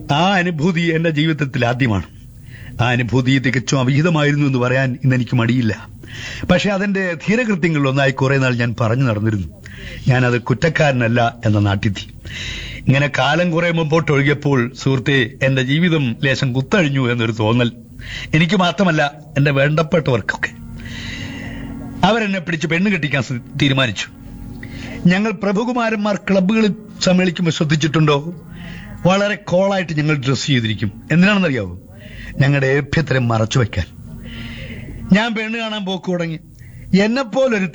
ആ അനുഭൂതി എന്റെ ജീവിതത്തിൽ ആദ്യമാണ് ആ അനുഭൂതി തികച്ചും അവിഹിതമായിരുന്നു എന്ന് പറയാൻ ഇന്ന് എനിക്ക് മടിയില്ല പക്ഷെ അതിന്റെ ധീരകൃത്യങ്ങളിൽ ഒന്നായി കുറെ നാൾ ഞാൻ പറഞ്ഞു നടന്നിരുന്നു ഞാനത് കുറ്റക്കാരനല്ല എന്ന നാട്ടിത്തി ഇങ്ങനെ കാലം കുറെ മുമ്പോട്ട് ഒഴുകിയപ്പോൾ സുഹൃത്തെ എന്റെ ജീവിതം ലേശം കുത്തഴിഞ്ഞു എന്നൊരു തോന്നൽ എനിക്ക് മാത്രമല്ല എന്റെ വേണ്ടപ്പെട്ടവർക്കൊക്കെ അവരെന്നെ പിടിച്ച് പെണ്ണ് കെട്ടിക്കാൻ സ- തീരുമാനിച്ചു ഞങ്ങൾ പ്രഭുകുമാരന്മാർ ക്ലബ്ബുകളിൽ സമ്മേളിക്കുമ്പോൾ ശ്രദ്ധിച്ചിട്ടുണ്ടോ വളരെ കോളായിട്ട് ഞങ്ങൾ ഡ്രസ് ചെയ്തിരിക്കും എന്തിനാണെന്നറിയാവോ ഞങ്ങളുടെ ഏഭ്യത്തരം മറച്ചു വെക്കാൻ ഞാൻ പെണ്ണ് കാണാൻ പോക്ക് തുടങ്ങി എന്നെപ്പോലൊരു